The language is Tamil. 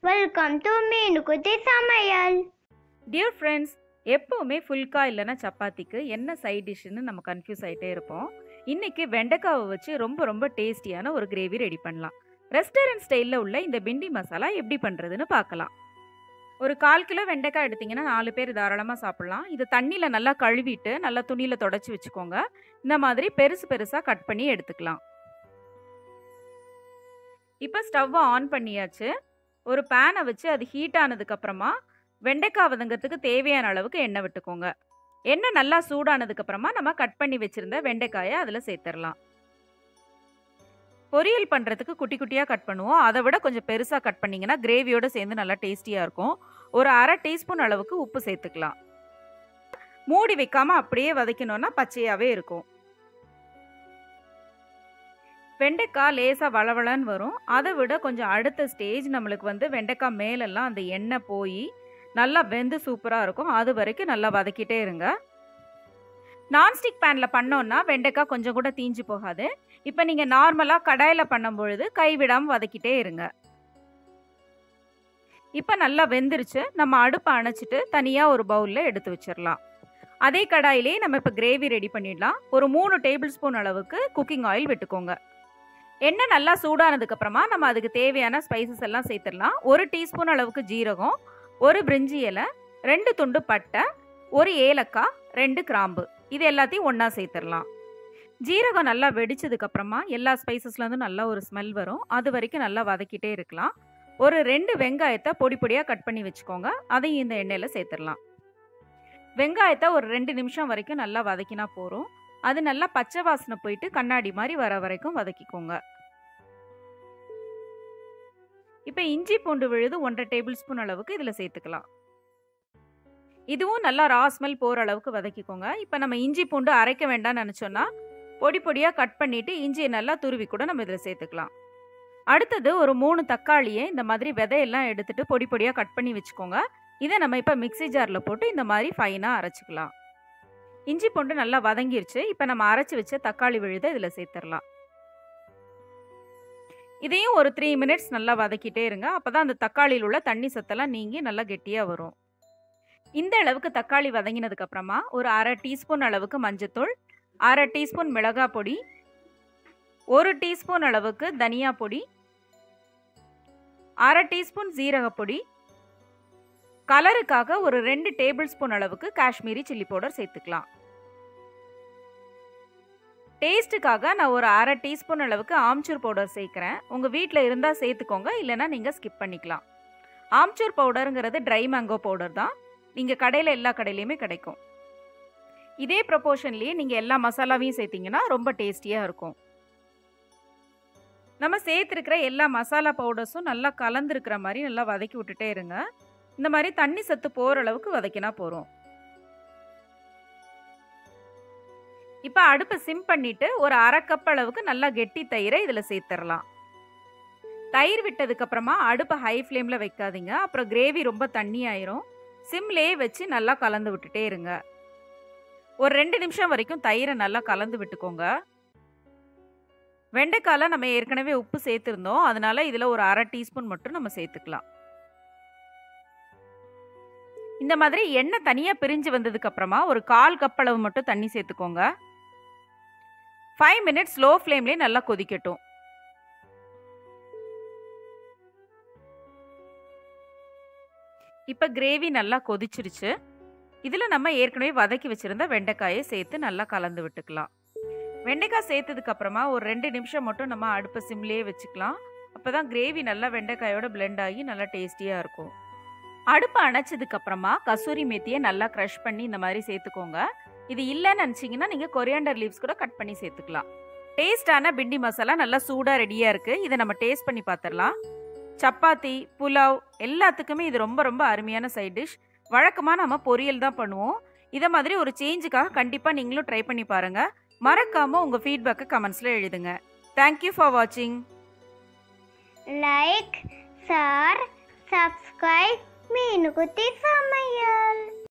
வெல்கம் டு மீனுக்குட்டி சமையல் டியர் ஃப்ரெண்ட்ஸ் எப்போவுமே ஃபுல்கா இல்லைன்னா சப்பாத்திக்கு என்ன சைட் டிஷ்ஷுன்னு நம்ம கன்ஃபியூஸ் ஆகிட்டே இருப்போம் இன்னைக்கு வெண்டைக்காவை வச்சு ரொம்ப ரொம்ப டேஸ்டியான ஒரு கிரேவி ரெடி பண்ணலாம் ரெஸ்டாரண்ட் ஸ்டைலில் உள்ள இந்த பிண்டி மசாலா எப்படி பண்ணுறதுன்னு பார்க்கலாம் ஒரு கால் கிலோ வெண்டைக்காய் எடுத்தீங்கன்னா நாலு பேர் தாராளமாக சாப்பிட்லாம் இது தண்ணியில் நல்லா கழுவிட்டு நல்லா துணியில் தொடச்சி வச்சுக்கோங்க இந்த மாதிரி பெருசு பெருசாக கட் பண்ணி எடுத்துக்கலாம் இப்போ ஸ்டவ்வை ஆன் பண்ணியாச்சு ஒரு பேனை வச்சு அது ஹீட் ஆனதுக்கப்புறமா வெண்டைக்காய் வதங்கிறதுக்கு தேவையான அளவுக்கு எண்ணெய் விட்டுக்கோங்க எண்ணெய் நல்லா சூடானதுக்கப்புறமா நம்ம கட் பண்ணி வச்சுருந்த வெண்டைக்காயை அதில் சேர்த்துடலாம் பொரியல் பண்ணுறதுக்கு குட்டி குட்டியாக கட் பண்ணுவோம் அதை விட கொஞ்சம் பெருசாக கட் பண்ணிங்கன்னா கிரேவியோடு சேர்ந்து நல்லா டேஸ்டியாக இருக்கும் ஒரு அரை டீஸ்பூன் அளவுக்கு உப்பு சேர்த்துக்கலாம் மூடி வைக்காமல் அப்படியே வதக்கணும்னா பச்சையாகவே இருக்கும் வெண்டைக்காய் லேசாக வளவளன்னு வரும் அதை விட கொஞ்சம் அடுத்த ஸ்டேஜ் நம்மளுக்கு வந்து வெண்டைக்காய் மேலெல்லாம் அந்த எண்ணெய் போய் நல்லா வெந்து சூப்பராக இருக்கும் அது வரைக்கும் நல்லா வதக்கிட்டே இருங்க நான்ஸ்டிக் பேனில் பண்ணோன்னா வெண்டைக்காய் கொஞ்சம் கூட தீஞ்சு போகாது இப்போ நீங்கள் நார்மலாக கடாயில் பண்ணும் பொழுது கைவிடாமல் வதக்கிட்டே இருங்க இப்போ நல்லா வெந்துருச்சு நம்ம அடுப்பை அணைச்சிட்டு தனியாக ஒரு பவுலில் எடுத்து வச்சிடலாம் அதே கடாயிலே நம்ம இப்போ கிரேவி ரெடி பண்ணிடலாம் ஒரு மூணு டேபிள் ஸ்பூன் அளவுக்கு குக்கிங் ஆயில் விட்டுக்கோங்க எண்ணெய் நல்லா சூடானதுக்கப்புறமா நம்ம அதுக்கு தேவையான ஸ்பைசஸ் எல்லாம் சேர்த்துடலாம் ஒரு டீஸ்பூன் அளவுக்கு ஜீரகம் ஒரு பிரிஞ்சி இலை ரெண்டு துண்டு பட்டை ஒரு ஏலக்காய் ரெண்டு கிராம்பு இது எல்லாத்தையும் ஒன்றா சேர்த்துடலாம் ஜீரகம் நல்லா வெடிச்சதுக்கப்புறமா எல்லா ஸ்பைசஸ்லேருந்து நல்லா ஒரு ஸ்மெல் வரும் அது வரைக்கும் நல்லா வதக்கிட்டே இருக்கலாம் ஒரு ரெண்டு வெங்காயத்தை பொடி பொடியாக கட் பண்ணி வச்சுக்கோங்க அதையும் இந்த எண்ணெயில் சேர்த்துடலாம் வெங்காயத்தை ஒரு ரெண்டு நிமிஷம் வரைக்கும் நல்லா வதக்கினா போகிறோம் அது நல்லா பச்சை வாசனை போயிட்டு கண்ணாடி மாதிரி வர வரைக்கும் வதக்கிக்கோங்க இப்போ இஞ்சி பூண்டு விழுது ஒன்றரை டேபிள் ஸ்பூன் அளவுக்கு இதில் சேர்த்துக்கலாம் இதுவும் நல்லா ரா ஸ்மெல் போகிற அளவுக்கு வதக்கிக்கோங்க இப்போ நம்ம இஞ்சி பூண்டு அரைக்க வேண்டாம்னு நினச்சோன்னா பொடி பொடியாக கட் பண்ணிவிட்டு இஞ்சியை நல்லா துருவி கூட நம்ம இதில் சேர்த்துக்கலாம் அடுத்தது ஒரு மூணு தக்காளியை இந்த மாதிரி விதையெல்லாம் எடுத்துட்டு பொடி பொடியாக கட் பண்ணி வச்சுக்கோங்க இதை நம்ம இப்போ மிக்சி ஜாரில் போட்டு இந்த மாதிரி ஃபைனாக அரைச்சிக்கலாம் இஞ்சி பூண்டு நல்லா வதங்கிருச்சு இப்போ நம்ம அரைச்சி வச்ச தக்காளி விழுதை இதில் சேர்த்துடலாம் இதையும் ஒரு த்ரீ மினிட்ஸ் நல்லா வதக்கிட்டே இருங்க அப்போ தான் அந்த தக்காளியில் உள்ள தண்ணி சத்தெல்லாம் நீங்கி நல்லா கெட்டியாக வரும் இந்த அளவுக்கு தக்காளி வதங்கினதுக்கு அப்புறமா ஒரு அரை டீஸ்பூன் அளவுக்கு மஞ்சத்தூள் அரை டீஸ்பூன் மிளகாய் பொடி ஒரு டீஸ்பூன் அளவுக்கு தனியா பொடி அரை டீஸ்பூன் ஜீரகப்பொடி கலருக்காக ஒரு ரெண்டு டேபிள் ஸ்பூன் அளவுக்கு காஷ்மீரி சில்லி பவுடர் சேர்த்துக்கலாம் டேஸ்ட்டுக்காக நான் ஒரு அரை டீஸ்பூன் அளவுக்கு ஆம்ச்சூர் பவுடர் சேர்க்குறேன் உங்கள் வீட்டில் இருந்தால் சேர்த்துக்கோங்க இல்லைனா நீங்கள் ஸ்கிப் பண்ணிக்கலாம் ஆம்ச்சூர் பவுடருங்கிறது ட்ரை மேங்கோ பவுடர் தான் நீங்கள் கடையில் எல்லா கடையிலையுமே கிடைக்கும் இதே ப்ரொப்போர்ஷன்லேயே நீங்கள் எல்லா மசாலாவையும் சேர்த்திங்கன்னா ரொம்ப டேஸ்டியாக இருக்கும் நம்ம சேர்த்துருக்கிற எல்லா மசாலா பவுடர்ஸும் நல்லா கலந்துருக்கிற மாதிரி நல்லா வதக்கி விட்டுட்டே இருங்க இந்த மாதிரி தண்ணி சத்து போகிற அளவுக்கு வதக்கினா போகிறோம் இப்போ அடுப்பை சிம் பண்ணிட்டு ஒரு அரை கப் அளவுக்கு நல்லா கெட்டி தயிரை இதில் சேர்த்துடலாம் தயிர் விட்டதுக்கப்புறமா அடுப்பை ஹை ஃப்ளேமில் வைக்காதீங்க அப்புறம் கிரேவி ரொம்ப தண்ணி ஆயிரும் சிம்லேயே வச்சு நல்லா கலந்து விட்டுட்டே இருங்க ஒரு ரெண்டு நிமிஷம் வரைக்கும் தயிரை நல்லா கலந்து விட்டுக்கோங்க வெண்டைக்கால நம்ம ஏற்கனவே உப்பு சேர்த்துருந்தோம் அதனால இதில் ஒரு அரை டீஸ்பூன் மட்டும் நம்ம சேர்த்துக்கலாம் இந்த மாதிரி எண்ணெய் தனியாக பிரிஞ்சு வந்ததுக்கு அப்புறமா ஒரு கால் கப் அளவு மட்டும் தண்ணி சேர்த்துக்கோங்க ஃபைவ் மினிட்ஸ் ஸ்லோ ஃப்ளேம்லேயே நல்லா கொதிக்கட்டும் இப்போ கிரேவி நல்லா கொதிச்சிருச்சு இதில் நம்ம ஏற்கனவே வதக்கி வச்சுருந்த வெண்டைக்காயை சேர்த்து நல்லா கலந்து விட்டுக்கலாம் வெண்டைக்காய் சேர்த்ததுக்கு அப்புறமா ஒரு ரெண்டு நிமிஷம் மட்டும் நம்ம அடுப்பை சிம்லேயே வச்சுக்கலாம் அப்போ தான் கிரேவி நல்லா வெண்டைக்காயோட பிளெண்ட் ஆகி நல்லா டேஸ்டியாக இருக்கும் அடுப்பை அணைச்சதுக்கு அப்புறமா கசூரி மேத்தியை நல்லா க்ரஷ் பண்ணி இந்த மாதிரி சேர்த்துக்கோங்க இது இல்லைன்னு நினச்சிங்கன்னா நீங்கள் கொரியாண்டர் லீவ்ஸ் கூட கட் பண்ணி சேர்த்துக்கலாம் டேஸ்டான பிண்டி மசாலா நல்லா சூடாக ரெடியாக இருக்குது இதை நம்ம டேஸ்ட் பண்ணி பார்த்துடலாம் சப்பாத்தி புலாவ் எல்லாத்துக்குமே இது ரொம்ப ரொம்ப அருமையான சைட் டிஷ் வழக்கமாக நம்ம பொரியல் தான் பண்ணுவோம் இதை மாதிரி ஒரு சேஞ்சுக்காக கண்டிப்பாக நீங்களும் ட்ரை பண்ணி பாருங்கள் மறக்காமல் உங்கள் ஃபீட்பேக்கை கமெண்ட்ஸில் எழுதுங்க தேங்க்யூ ஃபார் வாட்சிங் லைக் ஷேர் சப்ஸ்கிரைப் மீனுக்குட்டி சமையல்